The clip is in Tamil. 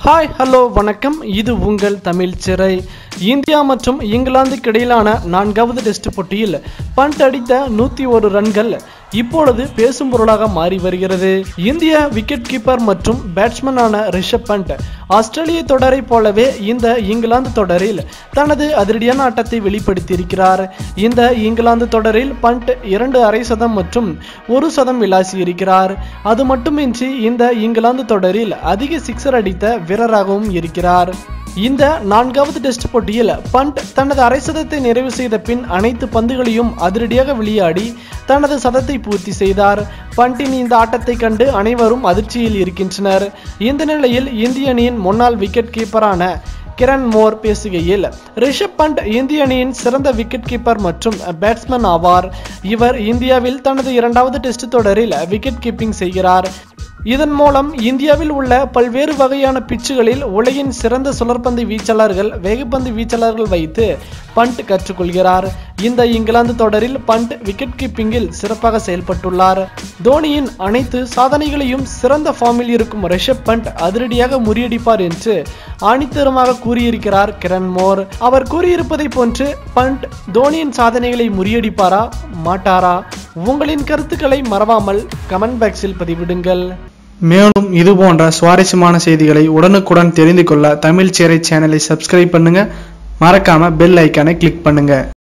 ஹாய் ஹலோ வணக்கம் இது உங்கள் தமிழ் சிறை இந்தியா மற்றும் இங்கிலாந்துக்கு இடையிலான நான்காவது டெஸ்ட் போட்டியில் பண்ட் அடித்த நூற்றி ஒரு ரன்கள் இப்பொழுது பேசும் பொருளாக மாறி வருகிறது இந்திய விக்கெட் கீப்பர் மற்றும் பேட்ஸ்மேனான ரிஷப் பண்ட் ஆஸ்திரேலிய தொடரை போலவே இந்த இங்கிலாந்து தொடரில் தனது அதிரடியான ஆட்டத்தை வெளிப்படுத்தியிருக்கிறார் இந்த இங்கிலாந்து தொடரில் பண்ட் இரண்டு அரை சதம் மற்றும் ஒரு சதம் விளாசி இருக்கிறார் அது மட்டுமின்றி இந்த இங்கிலாந்து தொடரில் அதிக சிக்ஸர் அடித்த வீரராகவும் இருக்கிறார் இந்த நான்காவது டெஸ்ட் போட்டியில் பண்ட் தனது அரை சதத்தை நிறைவு செய்த பின் அனைத்து பந்துகளையும் அதிரடியாக விளையாடி தனது சதத்தை பூர்த்தி செய்தார் பண்டின் இந்த ஆட்டத்தை கண்டு அனைவரும் அதிர்ச்சியில் இருக்கின்றனர் இந்த நிலையில் இந்திய அணியின் முன்னாள் விக்கெட் கீப்பரான கிரண் மோர் பேசுகையில் ரிஷப் பண்ட் இந்திய அணியின் சிறந்த விக்கெட் கீப்பர் மற்றும் பேட்ஸ்மேன் ஆவார் இவர் இந்தியாவில் தனது இரண்டாவது டெஸ்ட் தொடரில் விக்கெட் கீப்பிங் செய்கிறார் இதன் மூலம் இந்தியாவில் உள்ள பல்வேறு வகையான பிச்சுகளில் உலகின் சிறந்த சுழற்பந்து வீச்சாளர்கள் வேகப்பந்து வீச்சாளர்கள் வைத்து பண்ட் கற்றுக்கொள்கிறார் இந்த இங்கிலாந்து தொடரில் பண்ட் விக்கெட் கீப்பிங்கில் சிறப்பாக செயல்பட்டுள்ளார் தோனியின் அனைத்து சாதனைகளையும் சிறந்த ஃபார்மில் இருக்கும் ரிஷப் பண்ட் அதிரடியாக முறியடிப்பார் என்று ஆணித்தரமாக கூறியிருக்கிறார் கிரண் மோர் அவர் கூறியிருப்பதை போன்று பண்ட் தோனியின் சாதனைகளை முறியடிப்பாரா மாட்டாரா உங்களின் கருத்துக்களை மறவாமல் கமெண்ட் பாக்ஸில் பதிவிடுங்கள் மேலும் இது போன்ற சுவாரஸ்யமான செய்திகளை உடனுக்குடன் தெரிந்து கொள்ள தமிழ் சேரை சேனலை சப்ஸ்கிரைப் பண்ணுங்க மறக்காம பெல் ஐக்கானை கிளிக் பண்ணுங்க